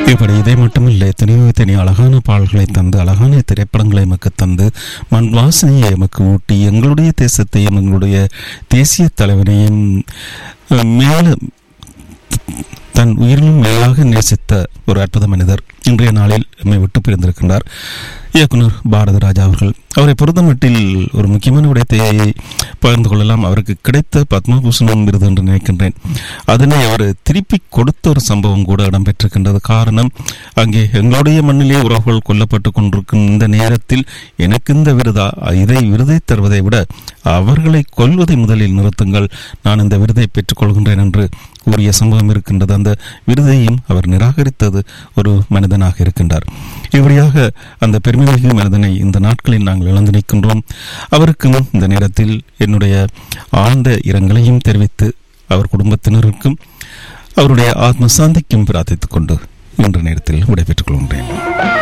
இப்படி இதை மட்டுமில்லை எத்தனையோ எத்தனையோ அழகான பாடல்களை தந்து அழகான திரைப்படங்களை எமக்கு தந்து மண் வாசனையை எமக்கு ஊட்டி எங்களுடைய தேசத்தையும் எங்களுடைய தேசிய தலைவனையும் அஹ், மேலும் தன் உயிரினும் மேலாக நேசித்த ஒரு அற்புத மனிதர் இன்றைய நாளில் நம்மை விட்டு பிரிந்திருக்கின்றார் இயக்குனர் பாரத ராஜா அவர்கள் அவரை பொறுத்தமட்டில் ஒரு முக்கியமான விடயத்தை பகிர்ந்து கொள்ளலாம் அவருக்கு கிடைத்த பத்மபூஷணம் விருது என்று நினைக்கின்றேன் அதனை அவர் திருப்பி கொடுத்த ஒரு சம்பவம் கூட இடம்பெற்றிருக்கின்றது காரணம் அங்கே எங்களுடைய மண்ணிலே உறவுகள் கொல்லப்பட்டு கொண்டிருக்கும் இந்த நேரத்தில் எனக்கு இந்த விருதா இதை விருதை தருவதை விட அவர்களை கொல்வதை முதலில் நிறுத்துங்கள் நான் இந்த விருதை பெற்றுக்கொள்கின்றேன் என்று கூறிய சம்பவம் இருக்கின்றது அந்த விருதையும் அவர் நிராகரித்தது ஒரு மனிதனாக இருக்கின்றார் இப்படியாக அந்த பெருமைமிகு மனிதனை இந்த நாட்களில் நாங்கள் இழந்து நிற்கின்றோம் அவருக்கும் இந்த நேரத்தில் என்னுடைய ஆழ்ந்த இரங்கலையும் தெரிவித்து அவர் குடும்பத்தினருக்கும் அவருடைய ஆத்ம சாந்திக்கும் பிரார்த்தித்துக் கொண்டு இன்ற நேரத்தில் விடைபெற்றுக் கொள்கின்றேன்